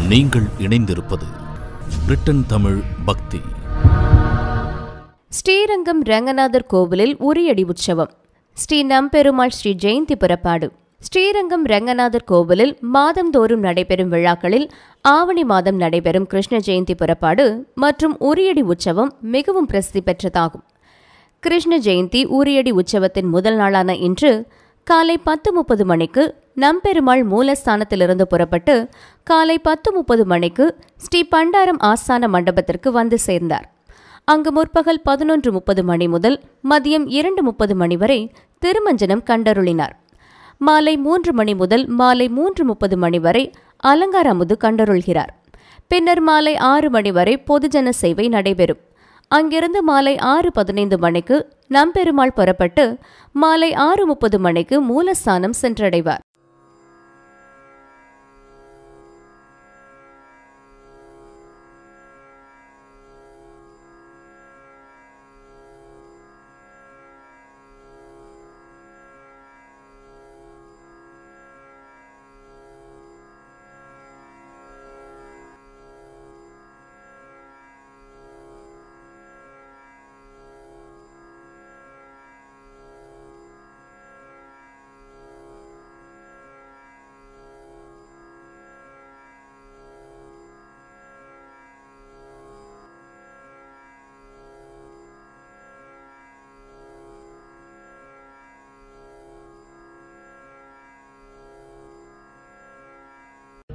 நீங்கள் இணைந்திருப்பது பிரிட்டன் தமிழ் பக்தி ஸ்ரீரங்கம் ரங்கநாதர் கோவிலில் உரியடி உற்சவம் ஸ்ரீ நம்பெருமாள் ஸ்ரீ ஜெயந்தி புறப்பாடு ஸ்ரீரங்கம் ரங்கநாதர் கோவிலில் மாதந்தோறும் நடைபெறும் விழாக்களில் ஆவணி மாதம் நடைபெறும் கிருஷ்ண ஜெயந்தி புறப்பாடு மற்றும் உரியடி உற்சவம் மிகவும் பிரசித்தி பெற்றதாகும் கிருஷ்ண ஜெயந்தி உரியடி உற்சவத்தின் முதல் நாளான இன்று காலை பத்து முப்பது மணிக்கு நம்பெருமாள் மூலஸ்தானத்திலிருந்து புறப்பட்டு காலை பத்து முப்பது மணிக்கு ஸ்ரீ பண்டாரம் ஆஸ்தான மண்டபத்திற்கு வந்து சேர்ந்தார் அங்கு முற்பகல் பதினொன்று முப்பது மணி முதல் மதியம் இரண்டு முப்பது மணி வரை திருமஞ்சனம் கண்டருளினார் மாலை மூன்று மணி முதல் மாலை மூன்று முப்பது மணி வரை அலங்கார அமுது கண்டருள்கிறார் பின்னர் மாலை ஆறு மணி வரை பொதுஜன சேவை நடைபெறும் அங்கிருந்து மாலை ஆறு பதினைந்து மணிக்கு நம்பெருமாள் புறப்பட்டு மாலை ஆறு முப்பது மணிக்கு மூலஸ்தானம் சென்றடைவார்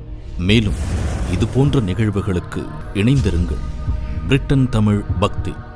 மேலும் இது போன்ற நிகழ்வுகளுக்கு இணைந்திருங்கள் பிரிட்டன் தமிழ் பக்தி